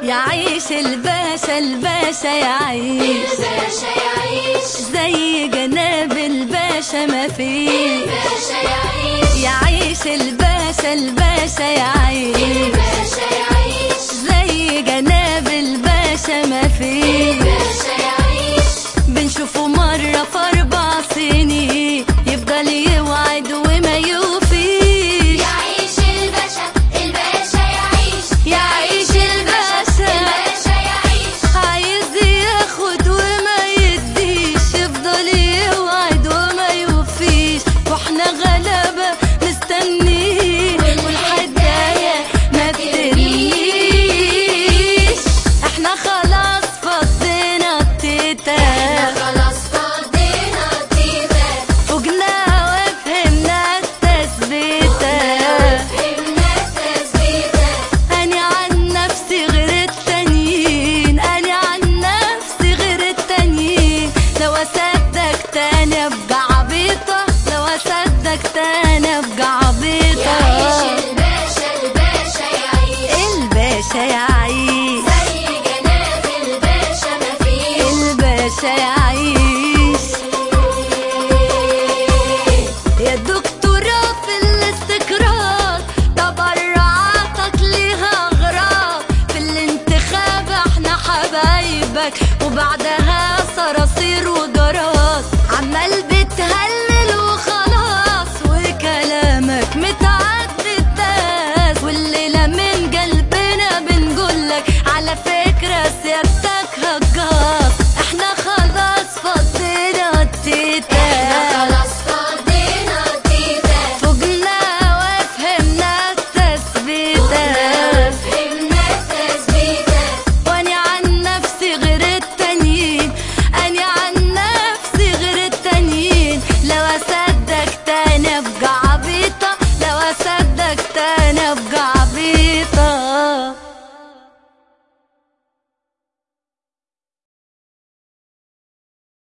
يعيش الباشا الباشا يعيش الباشا يعيش زي جناب الباشا ما فيه الباشا يعيش يعيش الباشا الباشا يعيش الباشا يعيش زي جناب الباشا ما فيه الباشا يعيش بنشوفه مرة في أربع سنين يفضل يوعد وما يوفيش يعيش الباشا الباشا يعيش يعيش الباشا الباشا يعيش عايز ياخد وما يديش يفضل يوعد وما يوفيش واحنا غلابة مستنين والحداية ما بترميش احنا خلاص فضينا التيتا خلاص فضينا التيبات فوقنا وفهمنا التثبيتة فهمنا التثبيتات أنا عن نفسي غير التانيين أنا عن نفسي غير التانيين لو أصدق تاني أبقى عبيطة لو أصدق تاني أبقى عبيطة يعيش الباشا الباشا يعيش الباشا يعيش زي جناب الباشا ما فيه الباشا يعيش يا دكتورة في الاستقرار تبرعاتك ليها أغراض في الانتخاب احنا حبايبك وبعدها